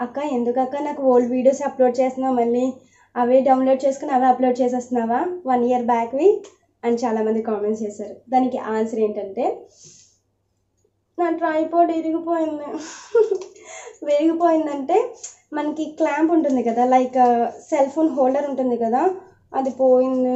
అక్క ఎందుకు అక్క నాకు ఓల్డ్ వీడియోస్ అప్లోడ్ చేస్తున్నావు మళ్ళీ అవే డౌన్లోడ్ చేసుకుని అవే అప్లోడ్ చేసేస్తున్నావా వన్ ఇయర్ బ్యాక్వి అని చాలామంది కామెంట్స్ చేశారు దానికి ఆన్సర్ ఏంటంటే నా ట్రైపోడ్ ఇరిగిపోయింది విరిగిపోయిందంటే మనకి క్లాంప్ ఉంటుంది కదా లైక్ సెల్ ఫోన్ హోల్డర్ ఉంటుంది కదా అది పోయింది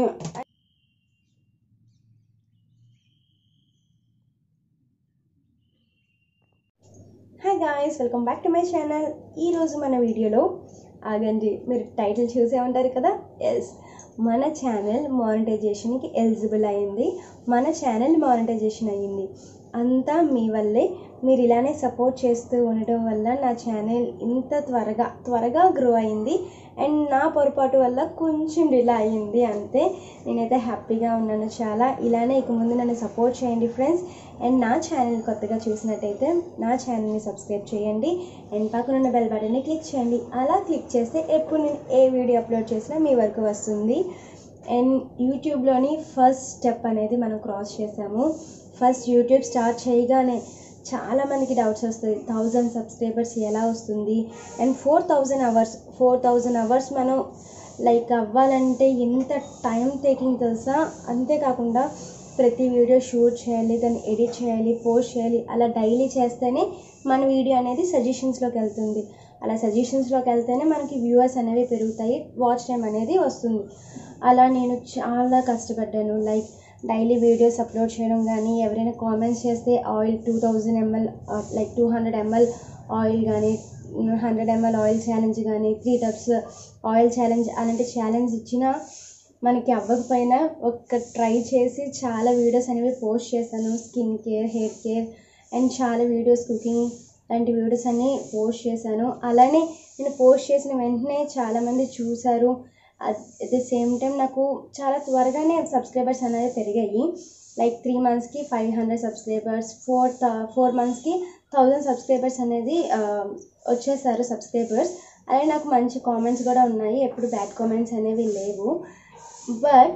hi guys welcome back to my channel ఈరోజు మన వీడియోలో ఆగండి మీరు టైటిల్ చూసే ఉంటారు కదా ఎస్ మన ఛానల్ మానిటైజేషన్కి ఎలిజిబుల్ అయింది మన ఛానల్ మానిటైజేషన్ అయ్యింది అంతా మీ వల్లే మీరు ఇలానే సపోర్ట్ చేస్తూ ఉండటం వల్ల నా ఛానల్ ఇంత త్వరగా త్వరగా గ్రో అయింది అండ్ నా పొరపాటు వల్ల కొంచెం డిలే అయ్యింది అంతే నేనైతే హ్యాపీగా ఉన్నాను చాలా ఇలానే ఇక ముందు నన్ను సపోర్ట్ చేయండి ఫ్రెండ్స్ అండ్ నా ఛానల్ కొత్తగా చూసినట్టయితే నా ఛానల్ని సబ్స్క్రైబ్ చేయండి అండ్ పక్కన ఉన్న బెల్ బటన్ని క్లిక్ చేయండి అలా క్లిక్ చేస్తే ఎప్పుడు నేను ఏ వీడియో అప్లోడ్ చేసినా మీ వరకు వస్తుంది అండ్ యూట్యూబ్లోని ఫస్ట్ స్టెప్ అనేది మనం క్రాస్ చేసాము ఫస్ట్ యూట్యూబ్ స్టార్ట్ చేయగానే చాలా మందికి డౌట్స్ వస్తాయి థౌజండ్ సబ్స్క్రైబర్స్ ఎలా వస్తుంది and four thousand hours four thousand hours మనం లైక్ అవ్వాలంటే ఎంత టైం టేకింగ్ తెలుసా అంతేకాకుండా ప్రతి వీడియో షూట్ చేయాలి దాన్ని ఎడిట్ చేయాలి పోస్ట్ చేయాలి అలా డైలీ చేస్తేనే మన వీడియో అనేది సజెషన్స్లోకి వెళ్తుంది అలా సజెషన్స్లోకి వెళ్తేనే మనకి వ్యూవర్స్ అనేవి పెరుగుతాయి వాచ్ టైం అనేది వస్తుంది అలా నేను చాలా కష్టపడ్డాను లైక్ డైలీ వీడియోస్ అప్లోడ్ చేయడం కానీ ఎవరైనా కామెంట్స్ చేస్తే oil two thousand ml like two hundred ml oil కానీ హండ్రెడ్ ఎంఎల్ ఆయిల్ ఛాలెంజ్ కానీ త్రీ టబ్స్ ఆయిల్ ఛాలెంజ్ అలాంటి ఛాలెంజ్ ఇచ్చినా మనకి అవ్వకపోయినా ఒక ట్రై చేసి చాలా వీడియోస్ అనేవి పోస్ట్ చేశాను skin care hair care and చాలా వీడియోస్ కుకింగ్ లాంటి వీడియోస్ అన్నీ పోస్ట్ చేశాను అలానే నేను పోస్ట్ చేసిన వెంటనే చాలామంది చూశారు అట్ ది సేమ్ టైం నాకు చాలా త్వరగానే సబ్స్క్రైబర్స్ అనేవి పెరిగాయి లైక్ త్రీ మంత్స్కి five hundred subscribers four four మంత్స్కి థౌజండ్ సబ్స్క్రైబర్స్ అనేది వచ్చేసారు సబ్స్క్రైబర్స్ అలాగే నాకు మంచి కామెంట్స్ కూడా ఉన్నాయి ఎప్పుడు బ్యాడ్ కామెంట్స్ అనేవి లేవు బట్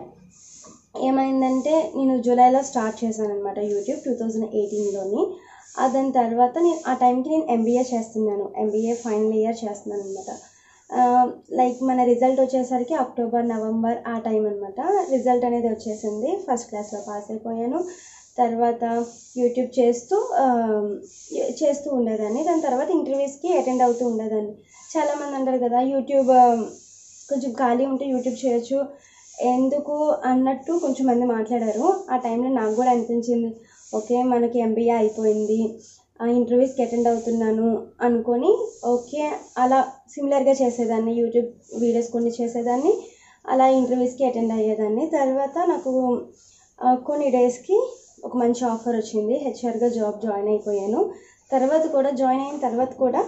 ఏమైందంటే నేను జూలైలో స్టార్ట్ చేశాను అనమాట యూట్యూబ్ టూ థౌజండ్ ఎయిటీన్లోని దాని తర్వాత నేను ఆ టైంకి నేను ఎంబీఏ చేస్తున్నాను ఎంబీఏ ఫైనల్ ఇయర్ చేస్తున్నాను అనమాట లైక్ మన రిజల్ట్ వచ్చేసరికి అక్టోబర్ నవంబర్ ఆ టైం అనమాట రిజల్ట్ అనేది వచ్చేసింది ఫస్ట్ క్లాస్లో పాస్ అయిపోయాను తర్వాత యూట్యూబ్ చేస్తూ చేస్తూ ఉండేదాన్ని దాని తర్వాత ఇంటర్వ్యూస్కి అటెండ్ అవుతూ ఉండేదాన్ని చాలామంది అంటారు కదా యూట్యూబ్ కొంచెం ఖాళీ ఉంటే యూట్యూబ్ చేయొచ్చు ఎందుకు అన్నట్టు కొంచెం మంది మాట్లాడారు ఆ టైంలో నాకు కూడా అనిపించింది ఓకే మనకి ఎంబీఏ అయిపోయింది ఇంటర్వ్యూస్కి అటెండ్ అవుతున్నాను అనుకొని ఓకే అలా సిమిలర్గా చేసేదాన్ని యూట్యూబ్ వీడియోస్ కొన్ని చేసేదాన్ని అలా ఇంటర్వ్యూస్కి అటెండ్ అయ్యేదాన్ని తర్వాత నాకు కొన్ని డేస్కి ఒక మంచి ఆఫర్ వచ్చింది హెచ్ఆర్గా జాబ్ జాయిన్ అయిపోయాను తర్వాత కూడా జాయిన్ అయిన తర్వాత కూడా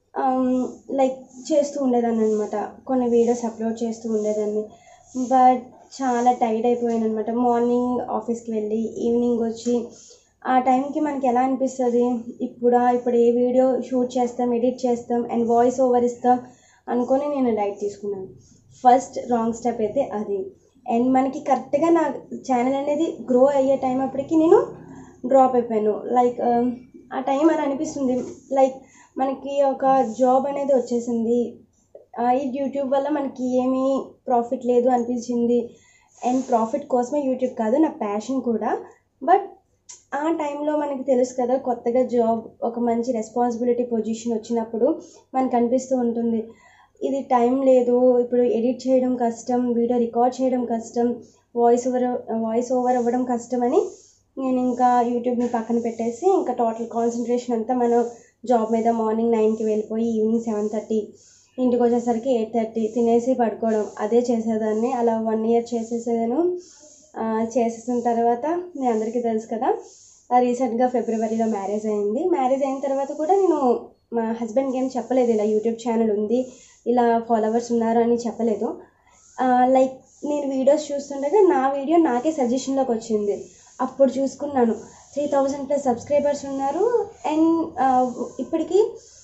లైక్ చేస్తూ ఉండేదాన్ని అనమాట కొన్ని వీడియోస్ అప్లోడ్ చేస్తూ ఉండేదాన్ని బట్ చాలా టైర్డ్ అయిపోయాను అనమాట మార్నింగ్ ఆఫీస్కి వెళ్ళి ఈవినింగ్ వచ్చి ఆ టైంకి మనకి ఎలా అనిపిస్తుంది ఇప్పుడా ఇప్పుడు ఏ వీడియో షూట్ చేస్తాం ఎడిట్ చేస్తాం అండ్ వాయిస్ ఓవర్ ఇస్తాం అనుకొని నేను డైట్ తీసుకున్నాను ఫస్ట్ రాంగ్ స్టెప్ అయితే అది అండ్ మనకి కరెక్ట్గా నా ఛానల్ అనేది గ్రో అయ్యే టైం అప్పటికి నేను డ్రాప్ అయిపోయాను లైక్ ఆ టైం అని అనిపిస్తుంది లైక్ మనకి ఒక జాబ్ అనేది వచ్చేసింది ఈ యూట్యూబ్ వల్ల మనకి ఏమీ ప్రాఫిట్ లేదు అనిపించింది అండ్ ప్రాఫిట్ కోసమే యూట్యూబ్ కాదు నా ప్యాషన్ కూడా బట్ ఆ టైంలో మనకి తెలుసు కదా కొత్తగా జాబ్ ఒక మంచి రెస్పాన్సిబిలిటీ పొజిషన్ వచ్చినప్పుడు మనకు అనిపిస్తూ ఉంటుంది ఇది టైం లేదు ఇప్పుడు ఎడిట్ చేయడం కష్టం వీడియో రికార్డ్ చేయడం కష్టం వాయిస్ ఓవర్ వాయిస్ ఓవర్ అవ్వడం కష్టమని నేను ఇంకా యూట్యూబ్ని పక్కన పెట్టేసి ఇంకా టోటల్ కాన్సన్ట్రేషన్ అంతా మనం జాబ్ మీద మార్నింగ్ నైన్కి వెళ్ళిపోయి ఈవినింగ్ సెవెన్ థర్టీ ఇంటికి వచ్చేసరికి ఎయిట్ థర్టీ తినేసి పడుకోవడం అదే చేసేదాన్ని అలా వన్ ఇయర్ చేసేసాను చేసేసిన తర్వాత మీ అందరికీ తెలుసు కదా రీసెంట్గా ఫిబ్రవరిలో మ్యారేజ్ అయింది మ్యారేజ్ అయిన తర్వాత కూడా నేను మా హస్బెండ్కి ఏం చెప్పలేదు ఇలా యూట్యూబ్ ఛానల్ ఉంది ఇలా ఫాలోవర్స్ ఉన్నారు అని చెప్పలేదు లైక్ నేను వీడియోస్ చూస్తుండగా నా వీడియో నాకే సజెషన్లోకి వచ్చింది అప్పుడు చూసుకున్నాను త్రీ థౌజండ్ ప్లస్ సబ్స్క్రైబర్స్ ఉన్నారు అండ్ ఇప్పటికీ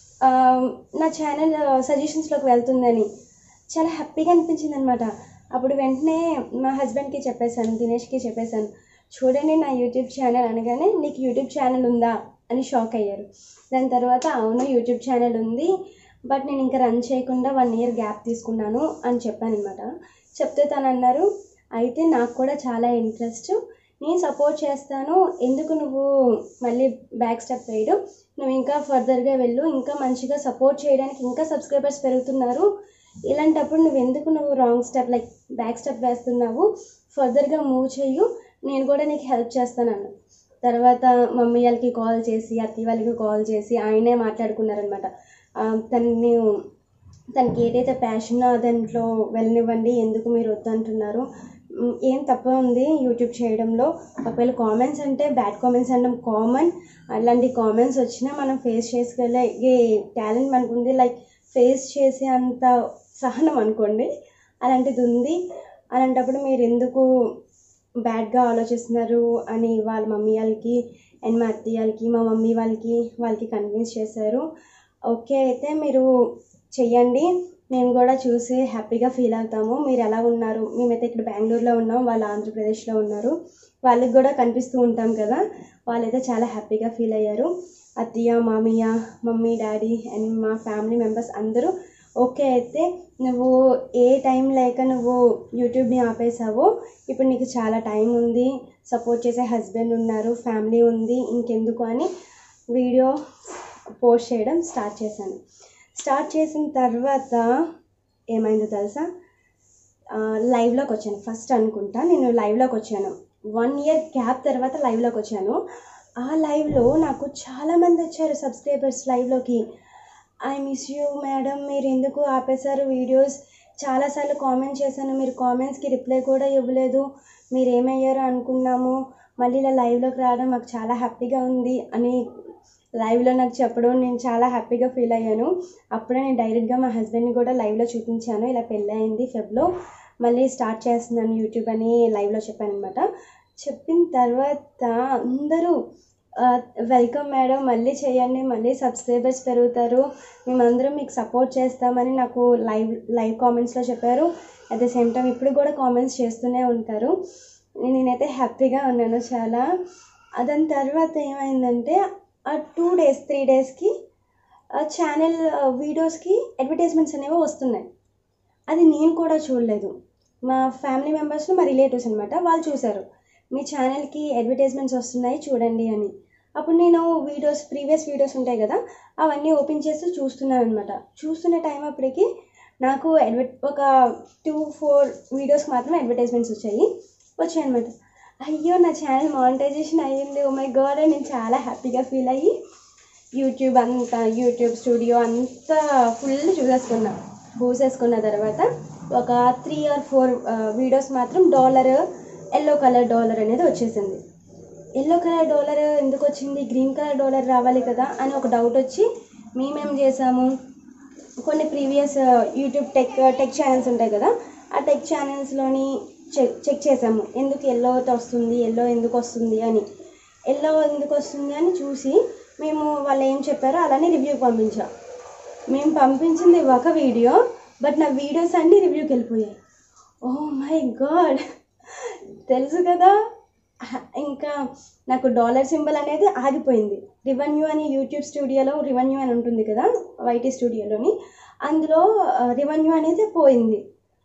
నా ఛానల్ సజెషన్స్లోకి వెళ్తుందని చాలా హ్యాపీగా అనిపించింది అనమాట అప్పుడు వెంటనే మా హస్బెండ్కి చెప్పేశాను దినేష్కి చెప్పేశాను చూడండి నా యూట్యూబ్ ఛానల్ అనగానే నీకు యూట్యూబ్ ఛానల్ ఉందా అని షాక్ అయ్యారు దాని తర్వాత అవును యూట్యూబ్ ఛానల్ ఉంది బట్ నేను ఇంకా రన్ చేయకుండా వన్ ఇయర్ గ్యాప్ తీసుకున్నాను అని చెప్పాను అనమాట చెప్తే తను అన్నారు అయితే నాకు కూడా చాలా ఇంట్రెస్ట్ నేను సపోర్ట్ చేస్తాను ఎందుకు నువ్వు మళ్ళీ బ్యాక్ స్టెప్ వేయడం నువ్వు ఇంకా ఫర్దర్గా వెళ్ళు ఇంకా మంచిగా సపోర్ట్ చేయడానికి ఇంకా సబ్స్క్రైబర్స్ పెరుగుతున్నారు ఇలాంటప్పుడు నువ్వు ఎందుకు నువ్వు wrong step like back step వేస్తున్నావు ఫర్దర్గా మూవ్ చెయ్యు నేను కూడా నీకు హెల్ప్ చేస్తానన్న తర్వాత మమ్మీ వాళ్ళకి కాల్ చేసి అత్తయ్య వాళ్ళకి కాల్ చేసి ఆయనే మాట్లాడుకున్నారనమాట తనని తనకి ఏదైతే ప్యాషనో దాంట్లో వెళ్ళనివ్వండి ఎందుకు మీరు వద్దంటున్నారు మ్, ఏం తప్ప ఉంది యూట్యూబ్ చేయడంలో ఒకవేళ కామెంట్స్ అంటే బ్యాడ్ కామెంట్స్ అనడం కామన్ అలాంటి కామెంట్స్ వచ్చినా మనం ఫేస్ చేసుకోగలిగే టాలెంట్ మనకు ఉంది లైక్ ఫేస్ చేసే అంత సహనం అనుకోండి అలాంటిది ఉంది అలాంటప్పుడు మీరు ఎందుకు బ్యాడ్గా ఆలోచిస్తున్నారు అని వాళ్ళ మమ్మీ వాళ్ళకి అండ్ మా అత్తయ్య వాళ్ళకి మా మమ్మీ వాళ్ళకి వాళ్ళకి కన్విన్స్ చేశారు ఓకే అయితే మీరు చెయ్యండి మేము కూడా చూసి హ్యాపీగా ఫీల్ అవుతాము మీరు ఎలా ఉన్నారు మేమైతే ఇక్కడ బెంగళూరులో ఉన్నాం వాళ్ళు ఆంధ్రప్రదేశ్లో ఉన్నారు వాళ్ళకి కూడా కనిపిస్తూ ఉంటాం కదా వాళ్ళైతే చాలా హ్యాపీగా ఫీల్ అయ్యారు అత్తయ్య మామయ్య మమ్మీ డాడీ అండ్ మా ఫ్యామిలీ మెంబర్స్ అందరూ ఓకే అయితే నువ్వు ఏ టైం లేక నువ్వు యూట్యూబ్ని ఆపేసావో ఇప్పుడు నీకు చాలా టైం ఉంది సపోర్ట్ చేసే హస్బెండ్ ఉన్నారు ఫ్యామిలీ ఉంది ఇంకెందుకు అని వీడియో పోస్ట్ చేయడం స్టార్ట్ చేశాను స్టార్ట్ చేసిన తర్వాత ఏమైందో తెలుసా ఆ, లైవ్లోకి వచ్చాను ఫస్ట్ అనుకుంటా నేను లైవ్లోకి వచ్చాను వన్ ఇయర్ గ్యాప్ తర్వాత లైవ్లోకి వచ్చాను ఆ లైవ్లో నాకు చాలామంది వచ్చారు సబ్స్క్రైబర్స్ లైవ్లోకి ఐ మిస్ యూ మేడం మీరు ఎందుకు ఆపేశారు వీడియోస్ చాలాసార్లు కామెంట్ చేశాను మీరు కామెంట్స్కి రిప్లై కూడా ఇవ్వలేదు మీరు ఏమయ్యారో అనుకున్నాము మళ్ళీ ఇలా లైవ్లోకి రావడం మాకు చాలా హ్యాపీగా ఉంది అని లైవ్లో నాకు చెప్పడం నేను చాలా హ్యాపీగా ఫీల్ అయ్యాను అప్పుడే నేను డైరెక్ట్గా మా హస్బెండ్ని కూడా లైవ్లో చూపించాను ఇలా పెళ్ళి అయింది ఫెబ్లో మళ్ళీ స్టార్ట్ చేస్తున్నాను యూట్యూబ్ అని లైవ్లో చెప్పాను అనమాట చెప్పిన తర్వాత అందరూ వెల్కమ్ మేడం మళ్ళీ చేయండి మళ్ళీ సబ్స్క్రైబర్స్ పెరుగుతారు మేమందరం మీకు సపోర్ట్ చేస్తామని నాకు లైవ్ లైవ్ కామెంట్స్లో చెప్పారు అట్ ద సేమ్ టైం ఇప్పుడు కూడా కామెంట్స్ చేస్తూనే ఉంటారు నేనైతే హ్యాపీగా ఉన్నాను చాలా ఆ దాని తర్వాత ఏమైందంటే ఆ టూ డేస్ త్రీ డేస్కి ఛానల్ వీడియోస్కి అడ్వర్టైజ్మెంట్స్ అనేవి వస్తున్నాయి అది నేను కూడా చూడలేదు మా ఫ్యామిలీ మెంబర్స్లో మా రిలేటివ్స్ అనమాట వాళ్ళు చూశారు మీ ఛానల్కి అడ్వర్టైజ్మెంట్స్ వస్తున్నాయి చూడండి అని అప్పుడు నేను వీడియోస్ ప్రీవియస్ వీడియోస్ ఉంటాయి కదా అవన్నీ ఓపెన్ చేస్తూ చూస్తున్నాను అనమాట చూస్తున్న టైం అప్పటికి నాకు అడ్వర్ ఒక టూ ఫోర్ వీడియోస్కి మాత్రం అడ్వర్టైజ్మెంట్స్ వచ్చాయి వచ్చాయి అనమాట అయ్యో నా ఛానల్ మానిటైజేషన్ అయ్యింది ఓ మై గాడ్ అని నేను చాలా హ్యాపీగా ఫీల్ అయ్యి యూట్యూబ్ అంతా యూట్యూబ్ స్టూడియో అంతా ఫుల్ చూసేసుకున్నా చూసేసుకున్న తర్వాత ఒక త్రీ ఆర్ ఫోర్ వీడియోస్ మాత్రం డాలర్ ఎల్లో కలర్ డాలర్ అనేది వచ్చేసింది ఎల్లో కలర్ డాలర్ ఎందుకు వచ్చింది గ్రీన్ కలర్ డాలర్ రావాలి కదా అని ఒక డౌట్ వచ్చి మేమేం చేసాము కొన్ని previous YouTube tech tech channels ఉంటాయి కదా ఆ టెక్ ఛానల్స్లోని చెక్ చెక్ చేసాము ఎందుకు ఎల్లో వస్తుంది ఎల్లో ఎందుకు వస్తుంది అని ఎల్లో ఎందుకు వస్తుంది అని చూసి మేము వాళ్ళు ఏం చెప్పారో అలానే రివ్యూకి పంపించాం మేము పంపించింది ఒక వీడియో బట్ నా వీడియోస్ అన్నీ రివ్యూకి వెళ్ళిపోయాయి ఓ మై గాడ్ తెలుసు కదా హ- ఇంకా నాకు డాలర్ సింబల్ అనేది ఆగిపోయింది రివెన్యూ అని యూట్యూబ్ స్టూడియోలో రివెన్యూ అని ఉంటుంది కదా వైటీ స్టూడియోలోని అందులో రివెన్యూ అనేది పోయింది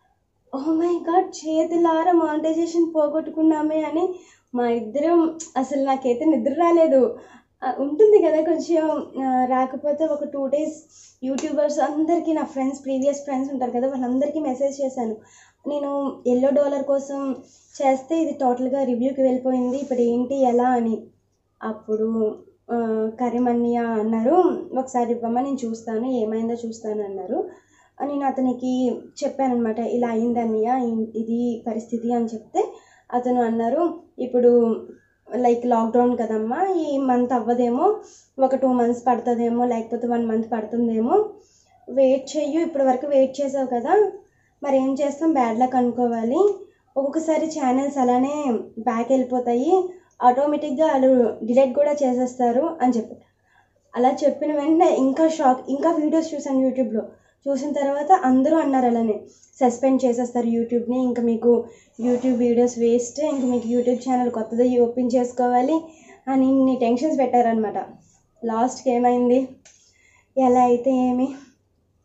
ఓ మై గాడ్ చేతులారా మానిటైజేషన్ పోగొట్టుకున్నామే అని మా ఇద్దరం అసలు నాకైతే నిద్ర రాలేదు ఆ, ఉంటుంది కదా కొంచెం ఆ, రాకపోతే ఒక టూ డేస్ యూట్యూబర్స్ అందరికీ నా ఫ్రెండ్స్ ప్రీవియస్ ఫ్రెండ్స్ ఉంటారు కదా వాళ్ళందరికీ మెసేజ్ చేశాను నేను ఎల్లో డాలర్ కోసం చేస్తే ఇది టోటల్గా రివ్యూకి వెళ్ళిపోయింది ఇప్పుడు ఏంటి ఎలా అని అప్పుడు ఆ, కరీమన్నయ్య అన్నారు ఒకసారి ఇవ్వమ్మా నేను చూస్తాను ఏమైందో చూస్తాను అన్నారు ఆ, నేను అతనికి చెప్పాను అనమాట ఇలా అయిందన్నయ్య ఇ- ఇది పరిస్థితి అని చెప్తే అతను అన్నారు ఇప్పుడు లైక్ లాక్డౌన్ కదమ్మా ఈ మంత్ అవ్వదేమో ఒక టూ మంత్స్ పడుతుందేమో లేకపోతే వన్ మంత్ పడుతుందేమో వెయిట్ చెయ్యు ఇప్పటి వరకు వెయిట్ చేసావు కదా మరి ఏం చేస్తాం బ్యాడ్ లక్ అనుకోవాలి ఒక్కొక్కసారి ఛానల్స్ అలానే బ్యాక్ వెళ్ళిపోతాయి ఆటోమేటిక్గా వాళ్ళు డిలీట్ కూడా చేసేస్తారు అని చెప్పారు అలా చెప్పిన వెంటనే ఇంకా షాక్ ఇంకా వీడియోస్ చూసాను యూట్యూబ్లో చూసిన తర్వాత అందరూ అన్నారు అలానే సస్పెండ్ చేసేస్తారు యూట్యూబ్ని ఇంకా మీకు యూట్యూబ్ వీడియోస్ వేస్ట్ ఇంక మీకు యూట్యూబ్ ఛానల్ కొత్తది ఓపెన్ చేసుకోవాలి అని ఇన్ని టెన్షన్స్ పెట్టారనమాట లాస్ట్కి ఏమైంది ఎలా అయితే ఏమి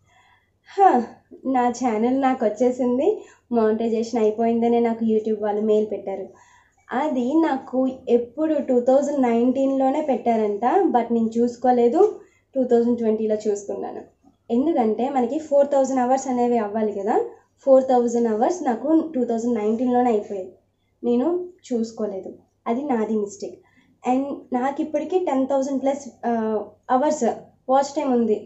హా, నా ఛానల్ నాకు వచ్చేసింది మానిటైజేషన్ అయిపోయిందనే నాకు యూట్యూబ్ వాళ్ళు మెయిల్ పెట్టారు అది నాకు ఎప్పుడు టూ థౌజండ్ నైన్టీన్లోనే పెట్టారంట బట్ నేను చూసుకోలేదు టూ థౌజండ్ ట్వంటీలో చూసుకున్నాను ఎందుకంటే మనకి ఫోర్ థౌజండ్ అవర్స్ అనేవి అవ్వాలి కదా ఫోర్ థౌజండ్ అవర్స్ నాకు టూ థౌజండ్ నైన్టీన్లోనే అయిపోయేది నేను చూసుకోలేదు అది నాది మిస్టేక్ అండ్ నాకు ఇప్పటికీ ten thousand plus hours watch time ఉంది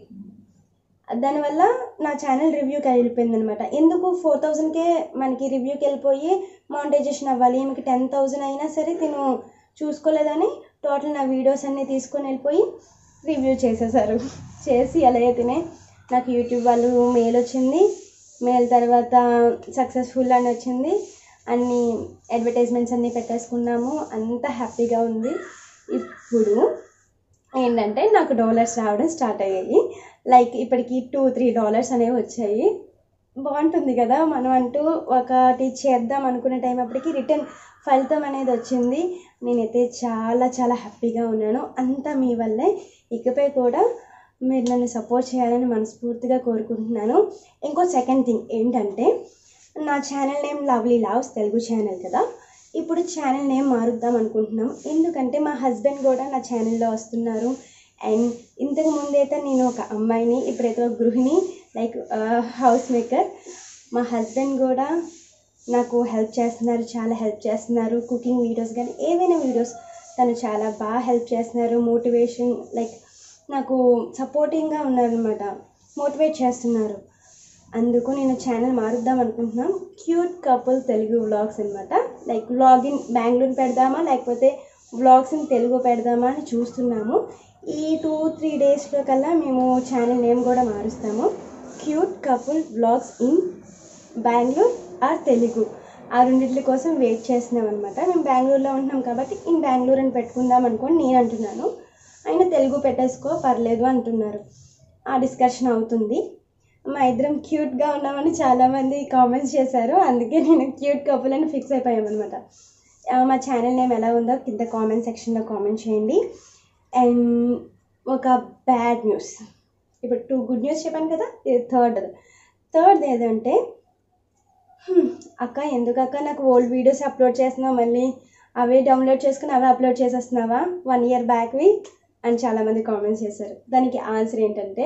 దానివల్ల నా ఛానల్ రివ్యూకి వెళ్ళిపోయింది అనమాట ఎందుకు ఫోర్ థౌజండ్కే మనకి రివ్యూకి వెళ్ళిపోయి మానిటైజేషన్ అవ్వాలి ఈమెకి టెన్ థౌజండ్ అయినా సరే తిను చూసుకోలేదని టోటల్ నా వీడియోస్ అన్నీ తీసుకొని వెళ్ళిపోయి రివ్యూ చేసేసారు చేసి అలా తినే నాకు యూట్యూబ్ వాళ్ళు మెయిల్ వచ్చింది మెయిల్ తర్వాత సక్సెస్ఫుల్ అని వచ్చింది అన్ని అడ్వర్టైజ్మెంట్స్ అన్నీ పెట్టేసుకున్నాము అంత హ్యాపీగా ఉంది ఇప్పుడు ఏంటంటే నాకు డాలర్స్ రావడం స్టార్ట్ అయ్యాయి లైక్ ఇప్పటికి టూ త్రీ డాలర్స్ అనేవి వచ్చాయి బాగుంటుంది కదా మనం అంటూ ఒకటి చేద్దాం అనుకునే టైం అప్పటికి రిటర్న్ ఫలితం అనేది వచ్చింది నేనైతే చాలా చాలా హ్యాపీగా ఉన్నాను అంతా మీ వల్లే ఇకపై కూడా మీరు నన్ను సపోర్ట్ చేయాలని మనస్ఫూర్తిగా కోరుకుంటున్నాను ఇంకో సెకండ్ థింగ్ ఏంటంటే నా channel name lovely loves Telugu channel కదా ఇప్పుడు ఛానల్ నేమ్ మారుద్దాం అనుకుంటున్నాం ఎందుకంటే మా హస్బెండ్ కూడా నా ఛానల్లో వస్తున్నారు అండ్ ఇంతకు ముందైతే నేను ఒక అమ్మాయిని ఇప్పుడైతే ఒక గృహిణి లైక్ హౌస్ మేకర్ మా హస్బెండ్ కూడా నాకు హెల్ప్ చేస్తున్నారు చాలా హెల్ప్ చేస్తున్నారు కుకింగ్ వీడియోస్ కానీ ఏవైనా వీడియోస్ తను చాలా బాగా హెల్ప్ చేస్తున్నారు మోటివేషన్ లైక్ నాకు సపోర్టింగ్గా ఉన్నారనమాట మోటివేట్ చేస్తున్నారు అందుకు నేను ఛానల్ మారుద్దాం అనుకుంటున్నాం క్యూట్ కపుల్ తెలుగు వ్లాగ్స్ అనమాట లైక్ వ్లాగ్ ఇన్ బెంగళూరు పెడదామా లేకపోతే వ్లాగ్స్ ఇన్ తెలుగు పెడదామా అని చూస్తున్నాము ఈ టూ త్రీ డేస్లో కల్లా మేము ఛానల్ నేమ్ కూడా మారుస్తాము cute couple vlogs in Bengaluru or Telugu ఆ రెండింటి కోసం వెయిట్ చేస్తున్నాం అనమాట మేము బెంగళూరులో ఉంటున్నాం కాబట్టి ఇన్ బెంగళూరు అని పెట్టుకుందాం అనుకోని నేను అంటున్నాను ఆయన తెలుగు పెట్టేసుకో పర్లేదు అంటున్నారు ఆ డిస్కషన్ అవుతుంది మా ఇద్దరం క్యూట్గా ఉన్నామని చాలామంది కామెంట్స్ చేశారు అందుకే నేను క్యూట్ కపుల్ అని ఫిక్స్ అయిపోయామన్నమాట ఆ, మా ఛానల్ నేమ్ ఎలా ఉందో కింద కామెంట్ సెక్షన్లో కామెంట్ చేయండి అండ్ ఒక బ్యాడ్ న్యూస్ ఇప్పుడు టూ గుడ్ న్యూస్ చెప్పాను కదా ఇది థర్డ్ థర్డ్ ఏదంటే హ్మ్, అక్క ఎందుకు అక్క నాకు ఓల్డ్ వీడియోస్ అప్లోడ్ చేస్తున్నావు మళ్ళీ అవే డౌన్లోడ్ చేసుకుని అవే అప్లోడ్ చేసేస్తున్నావా వన్ ఇయర్ బ్యాక్వి అని చాలామంది కామెంట్స్ చేశారు దానికి ఆన్సర్ ఏంటంటే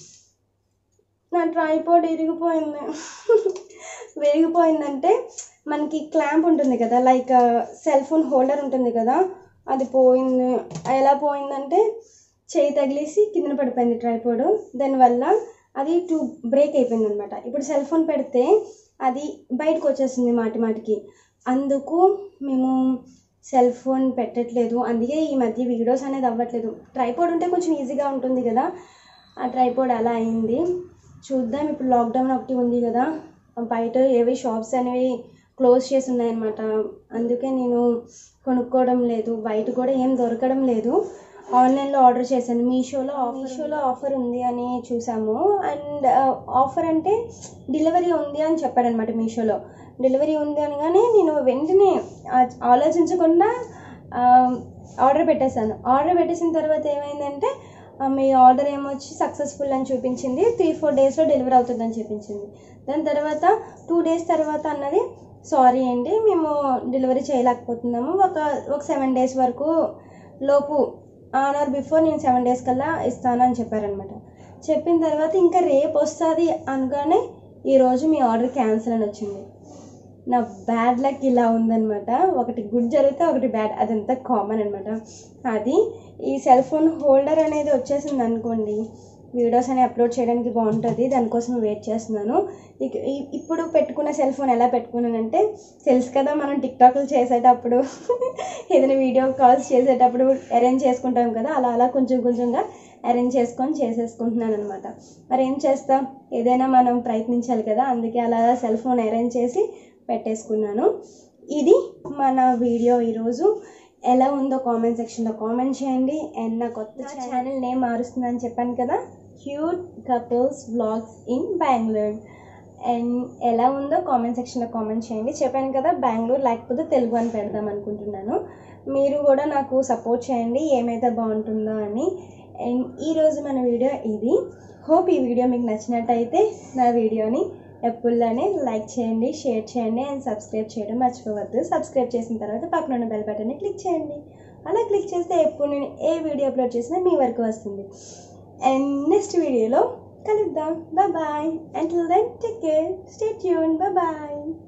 నా ట్రైపోర్డ్ ఇరిగిపోయింది విరిగిపోయిందంటే మనకి క్లాంప్ ఉంటుంది కదా లైక్ సెల్ ఫోన్ హోల్డర్ ఉంటుంది కదా అది పోయింది ఎలా పోయిందంటే చేయి తగిలేసి కింద పడిపోయింది ట్రైపోర్డ్ దానివల్ల అది టూ బ్రేక్ అయిపోయింది అనమాట ఇప్పుడు సెల్ ఫోన్ పెడితే అది బయటకు వచ్చేస్తుంది మాటి మాటికి అందుకు మేము సెల్ ఫోన్ పెట్టట్లేదు అందుకే ఈ మధ్య వీడియోస్ అనేది అవ్వట్లేదు ట్రైపోర్డ్ ఉంటే కొంచెం ఈజీగా ఉంటుంది కదా ఆ ట్రైపోర్డ్ అలా అయింది చూద్దాం ఇప్పుడు లాక్డౌన్ ఒకటి ఉంది కదా బయట ఏవి షాప్స్ అనేవి క్లోజ్ చేసి ఉన్నాయన్నమాట అందుకే నేను కొనుక్కోవడం లేదు బయట కూడా ఏం దొరకడం లేదు ఆన్లైన్లో ఆర్డర్ చేశాను మీషోలో మీషోలో ఆఫర్ ఉంది అని చూసాము అండ్ ఆఫర్ అంటే డెలివరీ ఉంది అని చెప్పారనమాట మీషోలో డెలివరీ ఉంది అనగానే నేను వెంటనే ఆ, ఆలోచించకుండా ఆర్డర్ పెట్టేశాను ఆర్డర్ పెట్టేసిన తర్వాత ఏమైందంటే ఆ, మీ ఆర్డర్ ఏమొచ్చి సక్సెస్ఫుల్ అని చూపించింది త్రీ ఫోర్ డేస్లో డెలివరీ అవుతుందని చూపించింది దాని తర్వాత టూ డేస్ తర్వాత అన్నది సారీ అండి మేము డెలివరీ చేయలేకపోతున్నాము ఒక ఒక సెవెన్ డేస్ వరకు లోపు ఆన్ ఆర్ బిఫోర్ నేను సెవెన్ డేస్ కల్లా ఇస్తాను అని చెప్పారనమాట చెప్పిన తర్వాత ఇంకా రేపు వస్తుంది అనగానే ఈరోజు మీ ఆర్డర్ క్యాన్సిల్ అని వచ్చింది నా బ్యాడ్ లక్ ఇలా ఉందన్నమాట ఒకటి గుడ్ జరిగితే ఒకటి బ్యాడ్ అదంతా కామన్ అనమాట అది ఈ సెల్ ఫోన్ హోల్డర్ అనేది వచ్చేసింది అనుకోండి వీడియోస్ అనేవి అప్లోడ్ చేయడానికి బాగుంటుంది దానికోసం వెయిట్ చేస్తున్నాను ఇక ఈ- ఇప్పుడు పెట్టుకున్న సెల్ ఫోన్ ఎలా పెట్టుకున్నానంటే తెలుసు కదా మనం టిక్టాక్లు చేసేటప్పుడు ఏదైనా వీడియో కాల్స్ చేసేటప్పుడు అరేంజ్ చేసుకుంటాం కదా అలా అలా కొంచెం కొంచెంగా అరేంజ్ చేసుకొని చేసేసుకుంటున్నాను అనమాట మరి ఏం చేస్తాం ఏదైనా మనం ప్రయత్నించాలి కదా అందుకే అలా సెల్ ఫోన్ అరేంజ్ చేసి పెట్టేసుకున్నాను ఇది మన వీడియో ఈరోజు ఎలా ఉందో కామెంట్ సెక్షన్లో కామెంట్ చేయండి అండ్ నా కొత్త ఛానల్ నేమ్ మారుస్తుందని చెప్పాను కదా cute couples vlogs in Bengaluru and ఎలా ఉందో కామెంట్ సెక్షన్లో కామెంట్ చేయండి చెప్పాను కదా బెంగళూరు లేకపోతే తెలుగు అని పెడదాం అనుకుంటున్నాను మీరు కూడా నాకు సపోర్ట్ చేయండి ఏమైతే బాగుంటుందో అని అండ్ ఈరోజు మన వీడియో ఇది హోప్ ఈ వీడియో మీకు నచ్చినట్టయితే నా వీడియోని ఎప్పుడులానే లైక్ చేయండి షేర్ చేయండి అండ్ సబ్స్క్రైబ్ చేయడం మర్చిపోవద్దు సబ్స్క్రైబ్ చేసిన తర్వాత పక్కన ఉన్న బెల్ బటన్ని క్లిక్ చేయండి అలా క్లిక్ చేస్తే ఎప్పుడు నేను ఏ వీడియో అప్లోడ్ చేసినా మీ వరకు వస్తుంది అండ్ నెక్స్ట్ వీడియోలో కలుద్దాం bye until then take care stay tune bye